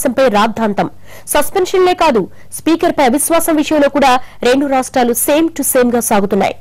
సమావేశంపై రాద్ధాంతం సస్పెన్షన్లే కాదు స్పీకర్ పై అవిశ్వాసం విషయంలో కూడా రెండు రాష్ట్రాలు సేమ్ టు సేమ్ గా సాగుతున్నాయి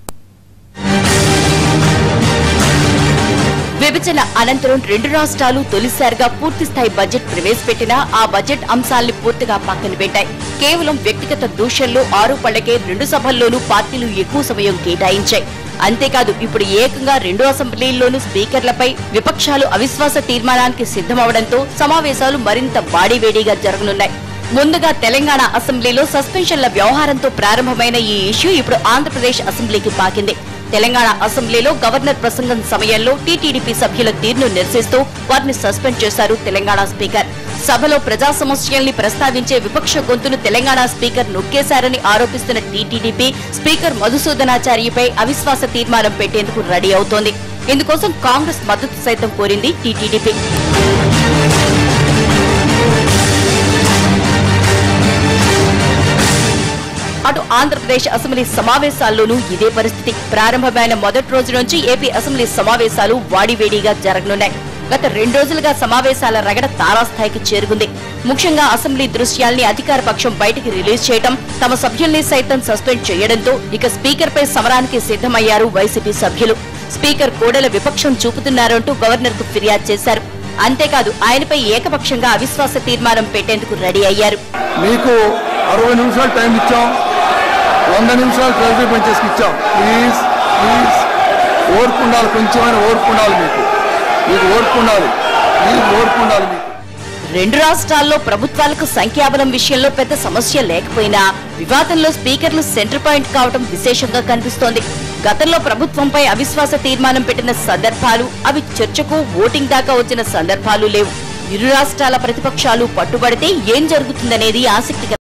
విభజన అనంతరం రెండు రాష్ట్రాలు తొలిసారిగా పూర్తిస్థాయి బడ్జెట్ ప్రవేశపెట్టినా ఆ బడ్జెట్ అంశాల్ని పూర్తిగా పక్కన పెట్టాయి కేవలం వ్యక్తిగత దూషణలు ఆరోపణలకే రెండు సభల్లోనూ పార్టీలు ఎక్కువ సమయం కేటాయించాయి అంతేకాదు ఇప్పుడు ఏకంగా రెండు అసెంబ్లీల్లోనూ స్పీకర్లపై విపక్షాలు అవిశ్వాస తీర్మానానికి సిద్ధమవడంతో సమావేశాలు మరింత వాడివేడిగా జరగనున్నాయి ముందుగా తెలంగాణ అసెంబ్లీలో సస్పెన్షన్ల వ్యవహారంతో ప్రారంభమైన ఈ ఇష్యూ ఇప్పుడు ఆంధ్రప్రదేశ్ అసెంబ్లీకి పాకింది తెలంగాణ అసెంబ్లీలో గవర్నర్ ప్రసంగం సమయంలో టీటీడీపీ సభ్యుల తీరును నిరసిస్తూ వారిని సస్పెండ్ చేశారు తెలంగాణ స్పీకర్ సభలో ప్రజా సమస్యల్ని ప్రస్తావించే విపక్ష గొంతును తెలంగాణ స్పీకర్ నొక్కేశారని ఆరోపిస్తున్న టీటీడీపీ స్పీకర్ మధుసూదనాచార్యపై అవిశ్వాస తీర్మానం పెట్టేందుకు రెడీ అవుతోంది ఇందుకోసం కాంగ్రెస్ మద్దతు సైతం కోరింది టీటీడీపీ అటు ఆంధ్రప్రదేశ్ అసెంబ్లీ సమావేశాల్లోనూ ఇదే పరిస్థితి ప్రారంభమైన మొదటి రోజు నుంచి ఏపీ అసెంబ్లీ సమావేశాలు వాడివేడిగా జరగనున్నాయి గత రెండు రోజులుగా సమావేశాల రగడ తారాస్థాయికి చేరుకుంది ముఖ్యంగా అసెంబ్లీ దృశ్యాల్ని అధికార పక్షం బయటికి రిలీజ్ చేయడం తమ సభ్యుల్ని సైతం సస్పెండ్ చేయడంతో ఇక స్పీకర్ పై సమరానికి సిద్ధమయ్యారు వైసీపీ సభ్యులు స్పీకర్ కోడల విపక్షం చూపుతున్నారంటూ గవర్నర్ కు ఫిర్యాదు చేశారు అంతేకాదు ఆయనపై ఏకపక్షంగా అవిశ్వాస తీర్మానం పెట్టేందుకు రెడీ అయ్యారు మీకు అరవై నిమిషాలు టైం ఇచ్చాం వంద నిమిషాలు ట్రెజరీ బెంచెస్కి ఇచ్చాం ప్లీజ్ ప్లీజ్ ఓర్పు ఉండాలి కొంచెమైనా ఓర్పు ఉండాలి మీకు మీకు ఓర్పు ఉండాలి ప్లీజ్ ఓర్పు ఉండాలి మీకు రెండు రాష్ట్రాల్లో ప్రభుత్వాలకు సంఖ్యాబలం విషయంలో పెద్ద సమస్య లేకపోయినా వివాదంలో స్పీకర్లు సెంటర్ పాయింట్ కావడం విశేషంగా కనిపిస్తోంది గతంలో ప్రభుత్వంపై అవిశ్వాస తీర్మానం పెట్టిన సందర్భాలు అవి చర్చకు ఓటింగ్ దాకా వచ్చిన సందర్భాలు లేవు ఇరు రాష్ట్రాల ప్రతిపక్షాలు పట్టుబడితే ఏం జరుగుతుందనేది ఆసక్తికర